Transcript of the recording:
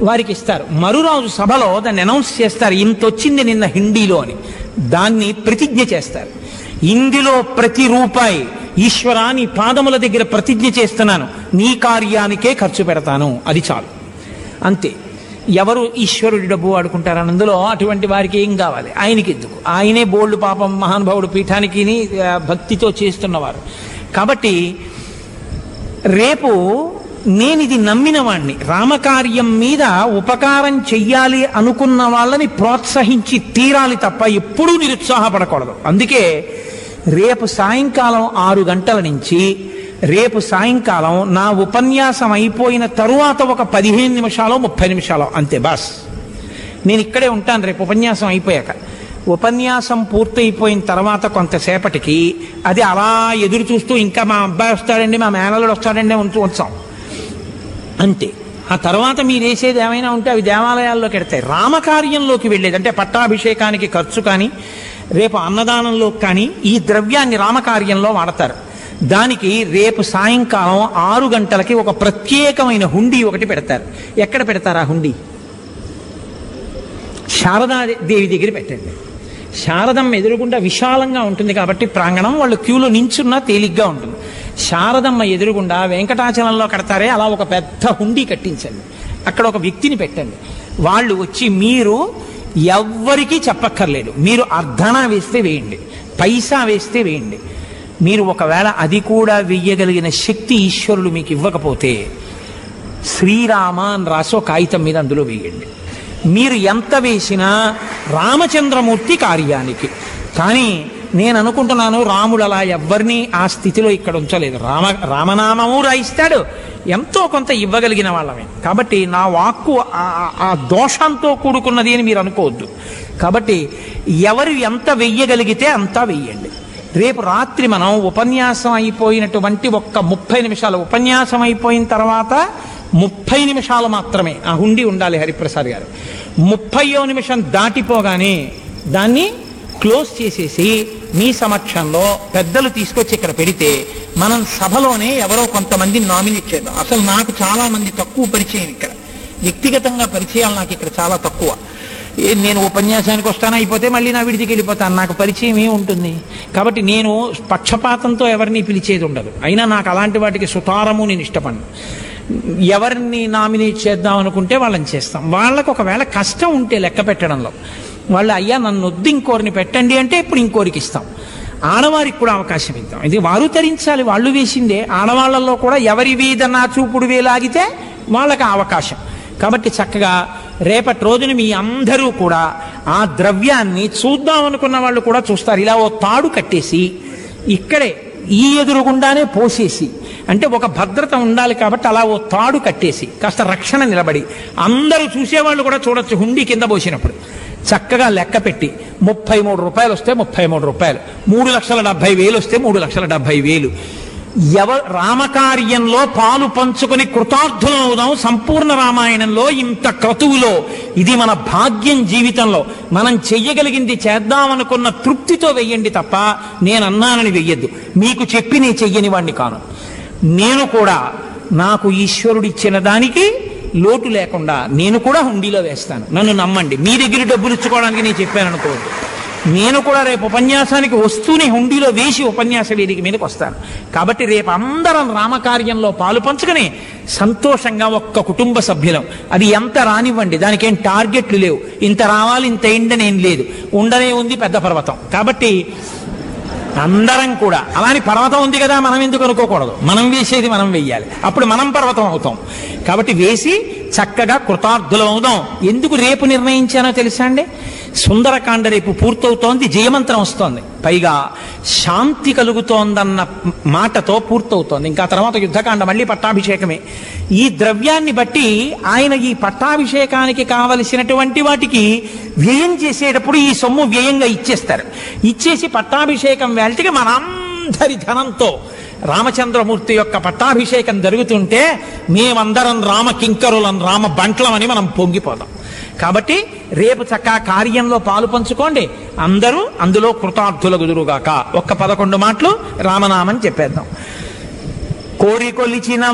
వారికి ఇస్తారు మరురాజు సభలో దాన్ని అనౌన్స్ చేస్తారు ఇంత వచ్చింది నిన్న హిందీలో అని దాన్ని ప్రతిజ్ఞ చేస్తారు ఇందులో ప్రతి రూపాయి ఈశ్వరా నీ పాదముల దగ్గర ప్రతిజ్ఞ చేస్తున్నాను నీ కార్యానికే ఖర్చు పెడతాను అది చాలు అంతే ఎవరు ఈశ్వరుడి డబ్బు వాడుకుంటారు అందులో అటువంటి వారికి ఏం కావాలి ఆయనకి ఎందుకు ఆయనే బోల్డ్ పాపం మహానుభావుడు పీఠానికి ఆ, భక్తితో చేస్తున్నవారు కాబట్టి రేపు నేను ఇది నమ్మిన వాణ్ణి రామకార్యం మీద ఉపకారం చెయ్యాలి అనుకున్న వాళ్ళని ప్రోత్సహించి తీరాలి తప్ప ఎప్పుడూ నిరుత్సాహపడకూడదు అందుకే రేపు సాయంకాలం ఆరు గంటల నుంచి రేపు సాయంకాలం నా ఉపన్యాసం అయిపోయిన తరువాత ఒక పదిహేను నిమిషాలు ముప్పై నిమిషాలు అంతే బాస్ నేను ఇక్కడే ఉంటాను రేపు ఉపన్యాసం అయిపోయాక ఉపన్యాసం పూర్తయిపోయిన తర్వాత కొంతసేపటికి అది అలా ఎదురు చూస్తూ ఇంకా మా అబ్బాయి వస్తాడండి మా మేనల్లుడు వస్తాడండి ఉంచు ఉంచాం అంతే ఆ తర్వాత మీరు వేసేది ఏమైనా ఉంటే అవి దేవాలయాల్లోకి వెడతాయి రామకార్యంలోకి వెళ్ళేది అంటే పట్టాభిషేకానికి ఖర్చు కానీ రేపు అన్నదానంలో కానీ ఈ ద్రవ్యాన్ని రామకార్యంలో వాడతారు దానికి రేపు సాయంకాలం ఆరు గంటలకి ఒక ప్రత్యేకమైన హుండీ ఒకటి పెడతారు ఎక్కడ పెడతారు ఆ హుండీ శారదా దేవి దగ్గర పెట్టండి శారదమ్మ ఎదురుగుండా విశాలంగా ఉంటుంది కాబట్టి ప్రాంగణం వాళ్ళు క్యూలో నించున్నా తేలిగ్గా ఉంటుంది శారదమ్మ ఎదురుగుండా వెంకటాచలంలో కడతారే అలా ఒక పెద్ద హుండీ కట్టించండి అక్కడ ఒక వ్యక్తిని పెట్టండి వాళ్ళు వచ్చి మీరు ఎవ్వరికీ చెప్పక్కర్లేదు మీరు అర్ధన వేస్తే వేయండి పైసా వేస్తే వేయండి మీరు ఒకవేళ అది కూడా వెయ్యగలిగిన శక్తి ఈశ్వరుడు మీకు ఇవ్వకపోతే శ్రీరామ అని రాసి ఒక కాగితం మీద అందులో వేయండి మీరు ఎంత వేసినా రామచంద్రమూర్తి కార్యానికి కానీ నేను అనుకుంటున్నాను రాముడు అలా ఎవ్వరిని ఆ స్థితిలో ఇక్కడ ఉంచలేదు రామ రామనామము రాయిస్తాడు ఎంతో కొంత ఇవ్వగలిగిన వాళ్ళమే కాబట్టి నా వాక్కు ఆ- ఆ- ఆ దోషంతో కూడుకున్నది అని మీరు అనుకోవద్దు కాబట్టి ఎవరు ఎంత వెయ్యగలిగితే అంతా వెయ్యండి రేపు రాత్రి మనం ఉపన్యాసం అయిపోయినటువంటి ఒక్క ముప్పై నిమిషాలు ఉపన్యాసం అయిపోయిన తర్వాత ముప్పై నిమిషాలు మాత్రమే ఆ హుండీ ఉండాలి హరిప్రసాద్ గారు ముప్పయో నిమిషం దాటిపోగానే దాన్ని క్లోజ్ చేసేసి మీ సమక్షంలో పెద్దలు తీసుకొచ్చి ఇక్కడ పెడితే మనం సభలోనే ఎవరో కొంతమంది నామినేట్ చేద్దాం అసలు నాకు చాలా మంది తక్కువ పరిచయం ఇక్కడ వ్యక్తిగతంగా పరిచయాలు నాకు ఇక్కడ చాలా తక్కువ ఏ- నేను ఉపన్యాసానికి వస్తాను అయిపోతే మళ్ళీ నా విడిదికి వెళ్ళిపోతాను నాకు పరిచయం ఏమి ఉంటుంది కాబట్టి నేను పక్షపాతంతో ఎవరిని పిలిచేది ఉండదు అయినా నాకు అలాంటి వాటికి సుతారము నేను ఇష్టపడను ఎవరిని నామినేట్ చేద్దాం అనుకుంటే వాళ్ళని చేస్తాం వాళ్ళకు ఒకవేళ కష్టం ఉంటే లెక్క పెట్టడంలో వాళ్ళు అయ్యా నన్ను వద్దు ఇంకోరిని పెట్టండి అంటే ఇప్పుడు ఇంకోరికి ఇస్తాం ఆడవారికి కూడా అవకాశం ఇద్దాం ఇది వారు తరించాలి వాళ్ళు వేసిందే ఆడవాళ్ళల్లో కూడా ఎవరి వీధ నా చూపుడు వేలాగితే వాళ్ళకి ఆ అవకాశం కాబట్టి చక్కగా రేపటి రోజున మీ అందరూ కూడా ఆ ద్రవ్యాన్ని చూద్దాం అనుకున్న వాళ్ళు కూడా చూస్తారు ఇలా ఓ తాడు కట్టేసి ఇక్కడే ఈ ఎదురుగుండానే పోసేసి అంటే ఒక భద్రత ఉండాలి కాబట్టి అలా ఓ తాడు కట్టేసి కాస్త రక్షణ నిలబడి అందరూ చూసేవాళ్ళు కూడా చూడొచ్చు హుండీ కింద పోసినప్పుడు చక్కగా లెక్క పెట్టి ముప్పై మూడు రూపాయలు వస్తే ముప్పై మూడు రూపాయలు మూడు లక్షల డెబ్బై వేలు వస్తే మూడు లక్షల డెబ్బై వేలు ఎవ రామకార్యంలో పాలు పంచుకొని కృతార్థులం అవుదాం సంపూర్ణ రామాయణంలో ఇంత క్రతువులో ఇది మన భాగ్యం జీవితంలో మనం చెయ్యగలిగింది చేద్దామనుకున్న తృప్తితో వెయ్యండి తప్ప నేను అన్నానని వెయ్యొద్దు మీకు చెప్పి నేను చెయ్యని వాడిని కాను నేను కూడా నాకు ఈశ్వరుడిచ్చిన దానికి లోటు లేకుండా నేను కూడా హుండీలో వేస్తాను నన్ను నమ్మండి మీ దగ్గర డబ్బులు ఇచ్చుకోవడానికి నేను చెప్పాను అనుకోవద్దు నేను కూడా రేపు ఉపన్యాసానికి వస్తూనే హుండీలో వేసి ఉపన్యాస వేదిక మీదకి వస్తాను కాబట్టి రేపు అందరం రామకార్యంలో పాలు పంచుకొని సంతోషంగా ఒక్క కుటుంబ సభ్యులం అది ఎంత రానివ్వండి దానికి ఏం టార్గెట్లు లేవు ఇంత రావాలి ఇంత ఎండని ఏం లేదు ఉండనే ఉంది పెద్ద పర్వతం కాబట్టి అందరం కూడా అలాని పర్వతం ఉంది కదా మనం ఎందుకు అనుకోకూడదు మనం వేసేది మనం వెయ్యాలి అప్పుడు మనం పర్వతం అవుతాం కాబట్టి వేసి చక్కగా కృతార్థులం అవుదాం ఎందుకు రేపు నిర్ణయించానో తెలుసా అండి సుందరకాండ రేపు పూర్తవుతోంది జయమంత్రం వస్తోంది పైగా శాంతి కలుగుతోందన్న మాటతో పూర్తవుతోంది ఇంకా తర్వాత యుద్ధకాండ మళ్ళీ పట్టాభిషేకమే ఈ ద్రవ్యాన్ని బట్టి ఆయన ఈ పట్టాభిషేకానికి కావలసినటువంటి వాటికి వ్యయం చేసేటప్పుడు ఈ సొమ్ము వ్యయంగా ఇచ్చేస్తారు ఇచ్చేసి పట్టాభిషేకం వేళటికి మనందరి ధనంతో రామచంద్రమూర్తి యొక్క పట్టాభిషేకం జరుగుతుంటే మేమందరం రామ కింకరులం రామ బంట్లమని మనం పొంగిపోదాం కాబట్టి రేపు చక్కగా కార్యంలో పాలు పంచుకోండి అందరూ అందులో కృతార్థుల గుదురుగాక ఒక్క పదకొండు మాటలు రామనామని చెప్పేద్దాం కోరి కొలిచిన